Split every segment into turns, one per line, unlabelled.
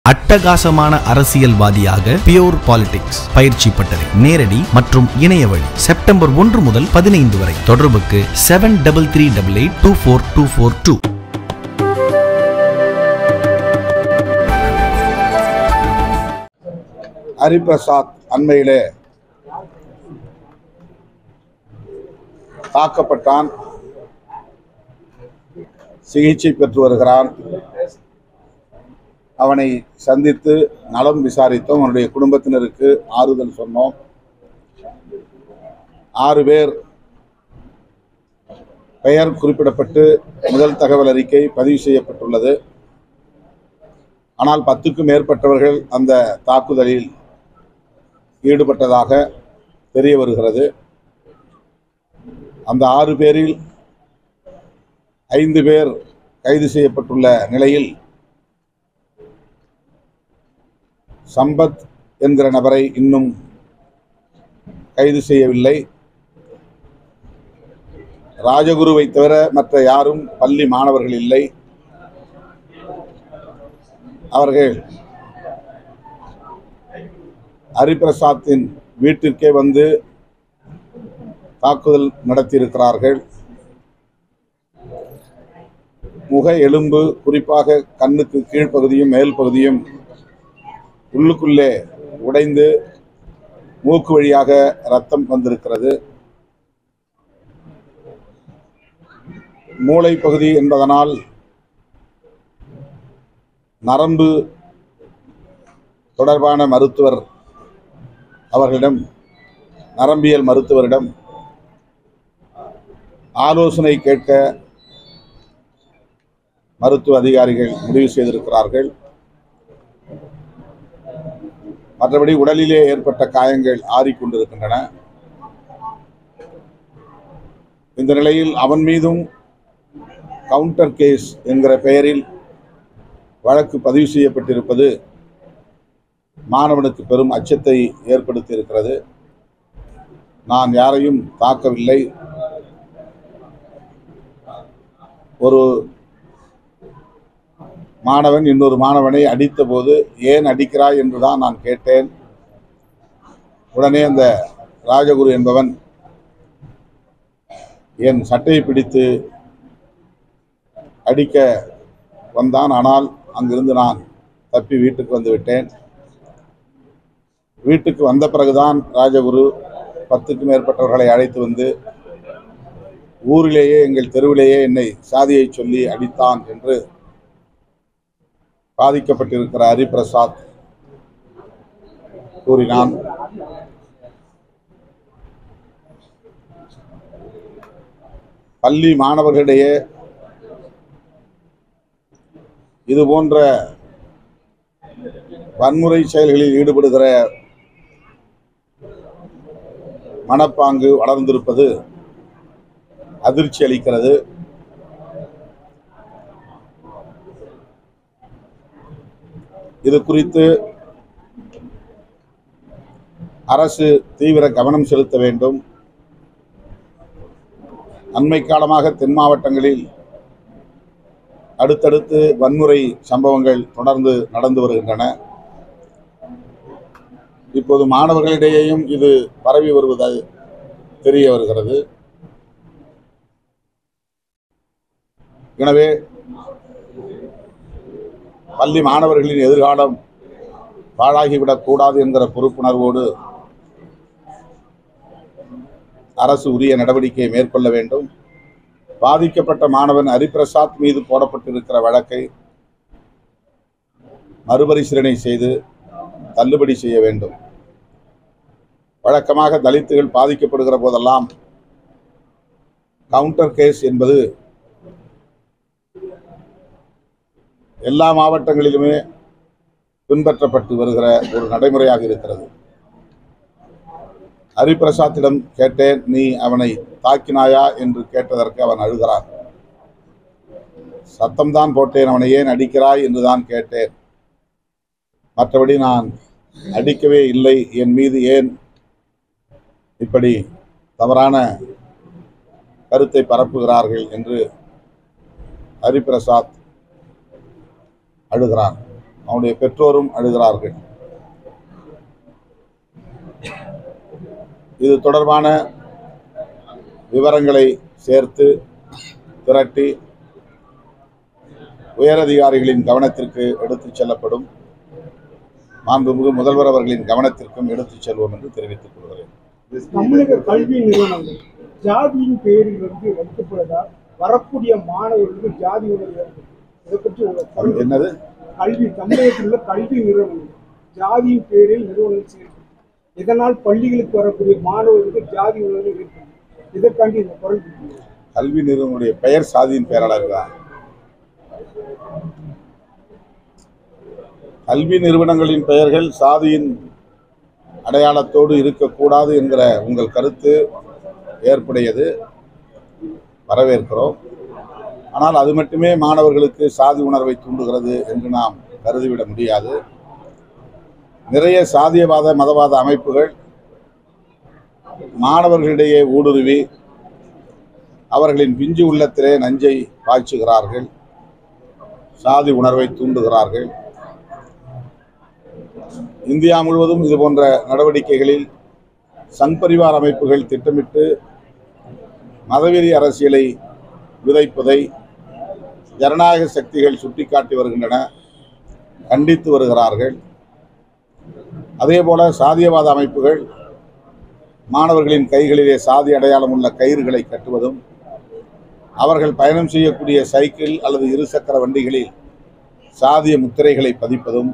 அட்டகாசமான அரசியல்வாதியாக pure politics பயிற்சி பட்டறை நேரடி மற்றும் இணைய வழி செப்டம்பர் ஒன்று முதல் பதினைந்து வரை தொடர்புக்கு seven double three double eight two four two four two
Hariprasad அண்மையிலே தாக்கப்பட்டான் சிகிச்சை பெற்று வருகிறான் அவனை சந்தித்து நலம் விசாரித்தோம் அவனுடைய குடும்பத்தினருக்கு ஆறுதல் சொன்னோம் ஆறு பேர் பெயர் குறிப்பிடப்பட்டு முதல் தகவல் அறிக்கை பதிவு செய்யப்பட்டுள்ளது ஆனால் பத்துக்கும் மேற்பட்டவர்கள் அந்த தாக்குதலில் ஈடுபட்டதாக தெரிய வருகிறது அந்த ஆறு பேரில் ஐந்து பேர் கைது செய்யப்பட்டுள்ள நிலையில் சம்பத் என்கிற நபரை இன்னும் கைது செய்யவில்லை ராஜகுருவை தவிர மற்ற யாரும் பள்ளி மாணவர்கள் இல்லை அவர்கள் ஹரிபிரசாத்தின் வீட்டிற்கே வந்து தாக்குதல் நடத்தியிருக்கிறார்கள் முக எலும்பு குறிப்பாக கண்ணுக்கு கீழ்ப்பகுதியும் மேல் பகுதியும் உள்ளுக்குள்ளே உடைந்து மூக்கு வழியாக ரத்தம் வந்திருக்கிறது மூளை பகுதி என்பதனால் நரம்பு தொடர்பான மருத்துவர் அவர்களிடம் நரம்பியல் மருத்துவரிடம் ஆலோசனை கேட்க மருத்துவ அதிகாரிகள் முடிவு செய்திருக்கிறார்கள் மற்றபடி உடலிலே ஏற்பட்ட காயங்கள் ஆறிக்கொண்டிருக்கின்றன இந்த நிலையில் அவன் மீதும் கவுண்டர் கேஸ் என்கிற பெயரில் வழக்கு பதிவு செய்யப்பட்டிருப்பது மாணவனுக்கு பெரும் அச்சத்தை ஏற்படுத்தி இருக்கிறது நான் யாரையும் தாக்கவில்லை ஒரு மாணவன் இன்னொரு மாணவனை அடித்தபோது ஏன் அடிக்கிறாய் என்றுதான் நான் கேட்டேன் உடனே அந்த ராஜகுரு என்பவன் என் சட்டையை பிடித்து அடிக்க வந்தான் ஆனால் அங்கிருந்து நான் தப்பி வீட்டுக்கு வந்து விட்டேன் வீட்டுக்கு வந்த பிறகுதான் ராஜகுரு பத்துக்கும் மேற்பட்டவர்களை அழைத்து வந்து ஊரிலேயே எங்கள் தெருவிலேயே என்னை சாதியை சொல்லி அடித்தான் என்று பாதிக்கப்பட்டிருக்கிற ஹரிபிரசாத் கூறினான் பள்ளி மாணவர்களிடையே இது போன்ற வன்முறை செயல்களில் ஈடுபடுகிற மனப்பாங்கு வளர்ந்திருப்பது அதிர்ச்சி அளிக்கிறது இது குறித்து அரசு தீவிர கவனம் செலுத்த வேண்டும் அண்மை காலமாக தென் மாவட்டங்களில் அடுத்தடுத்து வன்முறை சம்பவங்கள் தொடர்ந்து நடந்து வருகின்றன இப்போது மாணவர்களிடையேயும் இது பரவி வருவது தெரிய வருகிறது எனவே பள்ளி மாணவர்களின் எதிர்காலம் பாழாகிவிடக் கூடாது என்கிற பொறுப்புணர்வோடு அரசு உரிய நடவடிக்கையை மேற்கொள்ள வேண்டும் பாதிக்கப்பட்ட மாணவன் ஹரிபிரசாத் மீது போடப்பட்டிருக்கிற வழக்கை மறுபரிசீலனை செய்து தள்ளுபடி செய்ய வேண்டும் வழக்கமாக தலித்துகள் பாதிக்கப்படுகிற போதெல்லாம் கவுண்டர் கேஸ் என்பது எல்லா மாவட்டங்களிலுமே பின்பற்றப்பட்டு வருகிற ஒரு நடைமுறையாக இருக்கிறது ஹரிபிரசாத்திடம் கேட்டேன் நீ அவனை தாக்கினாயா என்று கேட்டதற்கு அவன் அழுகிறான் சத்தம்தான் போட்டேன் அவனை ஏன் அடிக்கிறாய் என்று தான் கேட்டேன் மற்றபடி நான் அடிக்கவே இல்லை என் மீது ஏன் இப்படி தவறான கருத்தை பரப்புகிறார்கள் என்று ஹரிபிரசாத் அழுகிறான் அவனுடைய பெற்றோரும் அழுகிறார்கள் இது தொடர்பான விவரங்களை சேர்த்து திரட்டி உயரதிகாரிகளின் கவனத்திற்கு எடுத்துச் செல்லப்படும் மாண்புமிகு முதல்வர் அவர்களின் கவனத்திற்கும் எடுத்துச் செல்வோம் என்று தெரிவித்துக் கொள்கிறேன்
தமிழக கல்வி நிறுவனங்கள் ஜாதியின் பெயரில் வந்து வைக்கப்படுவதால் வரக்கூடிய மாணவர்களுக்கு ஜாதி உணர்வு ஏற்படும். இதை பற்றி உங்க
அது
கருத்து
என்னது
கல்வி தமிழகத்தில் உள்ள கல்வி நிறுவனங்கள் ஜாதியின் பெயரில் நிறுவனங்கள் செயல்படும் இதனால் பள்ளிகளுக்கு வரக்கூடிய மாணவர்களுக்கு ஜாதி உணர்வு ஏற்படும் இதற்காண்டி இந்த குரல் கொடுக்கிறேன்.
கல்வி நிறுவனுடைய பெயர் சாதியின் பெயராளர் இருக்கா கல்வி நிறுவனங்களின் பெயர்கள் சாதியின் அடையாளத்தோடு இருக்கக்கூடாது என்கிற உங்கள் கருத்து ஏற்புடையது வரவேற்கிறோம் ஆனால் அது மட்டுமே மாணவர்களுக்கு சாதி உணர்வை தூண்டுகிறது என்று நாம் கருதிவிட முடியாது நிறைய சாதியவாத மதவாத அமைப்புகள் மாணவர்களிடையே ஊடுருவி அவர்களின் பிஞ்சு உள்ளத்திலே நஞ்சை பாய்ச்சுகிறார்கள் சாதி உணர்வை தூண்டுகிறார்கள் இந்தியா முழுவதும் இது போன்ற நடவடிக்கைகளில் சங் பரிவார் அமைப்புகள் திட்டமிட்டு மதவெறி அரசியலை விதைப்பதை ஜனநாயக சக்திகள் சுட்டிக்காட்டி வருகின்றன கண்டித்து வருகிறார்கள் அதேபோல சாதியவாத அமைப்புகள் மாணவர்களின் கைகளிலே சாதி அடையாளம் உள்ள கயிறுகளை கட்டுவதும் அவர்கள் பயணம் செய்யக்கூடிய சைக்கிள் அல்லது இருசக்கர வண்டிகளில் சாதிய முத்திரைகளை பதிப்பதும்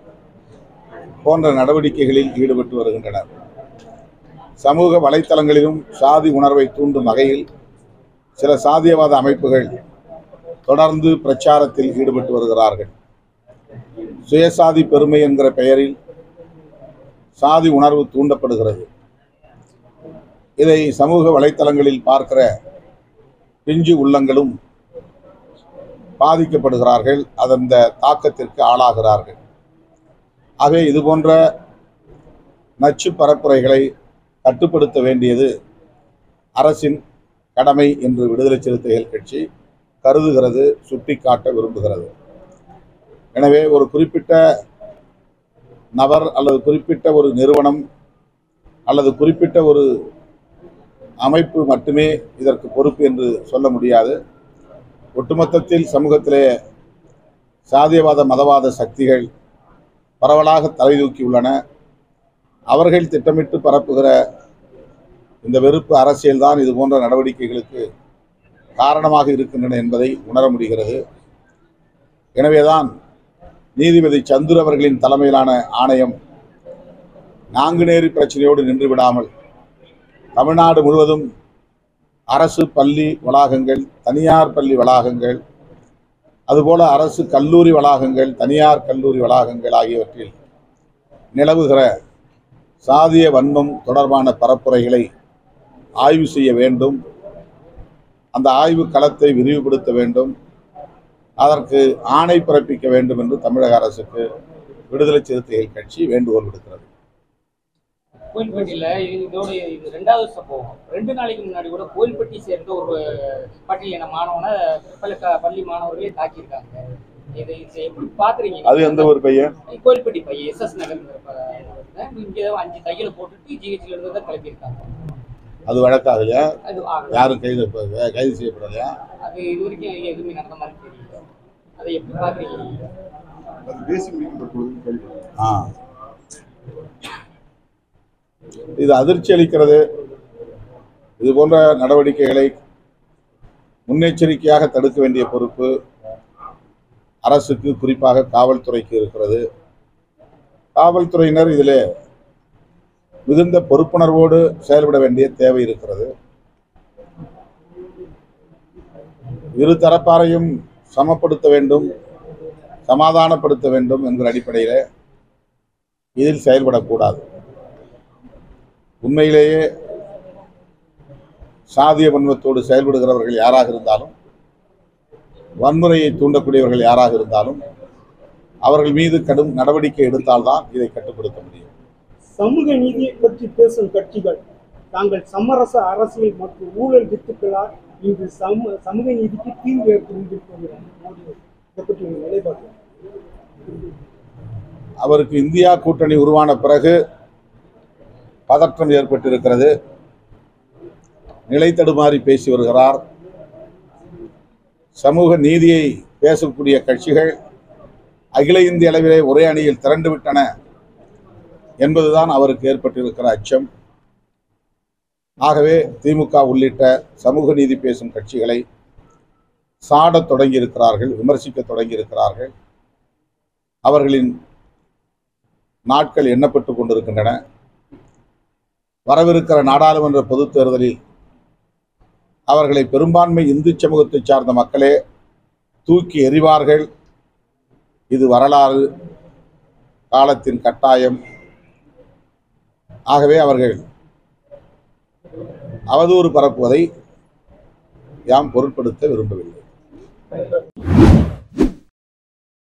போன்ற நடவடிக்கைகளில் ஈடுபட்டு வருகின்றனர் சமூக வலைத்தளங்களிலும் சாதி உணர்வை தூண்டும் வகையில் சில சாதியவாத அமைப்புகள் தொடர்ந்து பிரச்சாரத்தில் ஈடுபட்டு வருகிறார்கள் சுயசாதி பெருமை என்கிற பெயரில் சாதி உணர்வு தூண்டப்படுகிறது இதை சமூக வலைத்தளங்களில் பார்க்கிற பிஞ்சு உள்ளங்களும் பாதிக்கப்படுகிறார்கள் அதன் தாக்கத்திற்கு ஆளாகிறார்கள் ஆகவே இது போன்ற நச்சு பரப்புரைகளை கட்டுப்படுத்த வேண்டியது அரசின் கடமை என்று விடுதலை சிறுத்தைகள் கட்சி கருதுகிறது சுட்டிக்காட்ட விரும்புகிறது எனவே ஒரு குறிப்பிட்ட நபர் அல்லது குறிப்பிட்ட ஒரு நிறுவனம் அல்லது குறிப்பிட்ட ஒரு அமைப்பு மட்டுமே இதற்கு பொறுப்பு என்று சொல்ல முடியாது ஒட்டுமொத்தத்தில் சமூகத்திலே சாதியவாத மதவாத சக்திகள் பரவலாக தலைதூக்கியுள்ளன அவர்கள் திட்டமிட்டு பரப்புகிற இந்த வெறுப்பு அரசியல்தான் இது போன்ற நடவடிக்கைகளுக்கு காரணமாக இருக்கின்றன என்பதை உணர முடிகிறது எனவேதான் நீதிபதி சந்துரு அவர்களின் தலைமையிலான ஆணையம் நாங்குநேரி பிரச்சனையோடு நின்று விடாமல் தமிழ்நாடு முழுவதும் அரசு பள்ளி வளாகங்கள் தனியார் பள்ளி வளாகங்கள் அதுபோல அரசு கல்லூரி வளாகங்கள் தனியார் கல்லூரி வளாகங்கள் ஆகியவற்றில் நிலவுகிற சாதிய வன்மம் தொடர்பான பரப்புரைகளை ஆய்வு செய்ய வேண்டும் அந்த ஆய்வு களத்தை விரிவுபடுத்த வேண்டும் அதற்கு ஆணை பிறப்பிக்க வேண்டும் என்று தமிழக அரசுக்கு விடுதலை சிறுத்தைகள் கட்சி வேண்டுகோள் விடுக்கிறது
கோயில்பட்டியில இது- இதோட இது ரெண்டாவது சம்பவம் ரெண்டு நாளைக்கு முன்னாடி கூட கோயில்பட்டி சேர்ந்த ஒரு பட்டியலின மாணவனை பல க- பள்ளி மாணவர்களே தாக்கியிருக்காங்க இது இதை எப்படி பாக்குறீங்க
அது எந்த ஒரு பையன்
கோயில்பட்டி பையன் எஸ் எஸ் நகர் இங்க அஞ்சு தையல போட்டுட்டு ஜிஹெச்ல இருந்து தான் கிளப்பியிருக்காங்க
அது வழக்காகலையா
அது ஆகல.
யாரும் கைது கைது செய்யப்படலையா
அது இது வரைக்கும் எதுவுமே நடந்த மாதிரி தெரியல அதை எப்படி பாக்குறீங்க
ஆ இது அதிர்ச்சி அளிக்கிறது இது போன்ற நடவடிக்கைகளை முன்னெச்சரிக்கையாக தடுக்க வேண்டிய பொறுப்பு அரசுக்கு குறிப்பாக காவல்துறைக்கு இருக்கிறது காவல்துறையினர் இதில் மிகுந்த பொறுப்புணர்வோடு செயல்பட வேண்டிய தேவை இருக்கிறது இரு தரப்பாரையும் சமப்படுத்த வேண்டும் சமாதானப்படுத்த வேண்டும் என்கிற அடிப்படையில் இதில் செயல்படக்கூடாது உண்மையிலேயே சாதிய வன்மத்தோடு செயல்படுகிறவர்கள் யாராக இருந்தாலும் வன்முறையை தூண்டக்கூடியவர்கள் யாராக இருந்தாலும் அவர்கள் மீது கடும் நடவடிக்கை எடுத்தால்தான் இதை கட்டுப்படுத்த முடியும்
சமூக நீதியை பற்றி பேசும் கட்சிகள் தாங்கள் சமரச அரசியல் மற்றும் ஊழல் வித்துக்களால் இன்று சம சமூக நீதிக்கு தீங்கு ஏற்படுத்திருக்கிறார் மோடி இதை பற்றி உங்க நிலைப்பாடு
அவருக்கு இந்தியா கூட்டணி உருவான பிறகு பதற்றம் ஏற்பட்டிருக்கிறது நிலை தடுமாறி பேசி வருகிறார் சமூக நீதியை பேசக்கூடிய கட்சிகள் அகில இந்திய அளவிலே ஒரே அணியில் திரண்டு விட்டன என்பதுதான் அவருக்கு ஏற்பட்டிருக்கிற அச்சம் ஆகவே திமுக உள்ளிட்ட சமூக நீதி பேசும் கட்சிகளை சாடத் தொடங்கியிருக்கிறார்கள் விமர்சிக்க தொடங்கியிருக்கிறார்கள் அவர்களின் நாட்கள் எண்ணப்பட்டு கொண்டிருக்கின்றன வரவிருக்கிற நாடாளுமன்ற பொதுத் தேர்தலில் அவர்களை பெரும்பான்மை இந்து சமூகத்தை சார்ந்த மக்களே தூக்கி எறிவார்கள் இது வரலாறு காலத்தின் கட்டாயம் ஆகவே அவர்கள் அவதூறு பரப்புவதை யாம் பொருட்படுத்த விரும்பவில்லை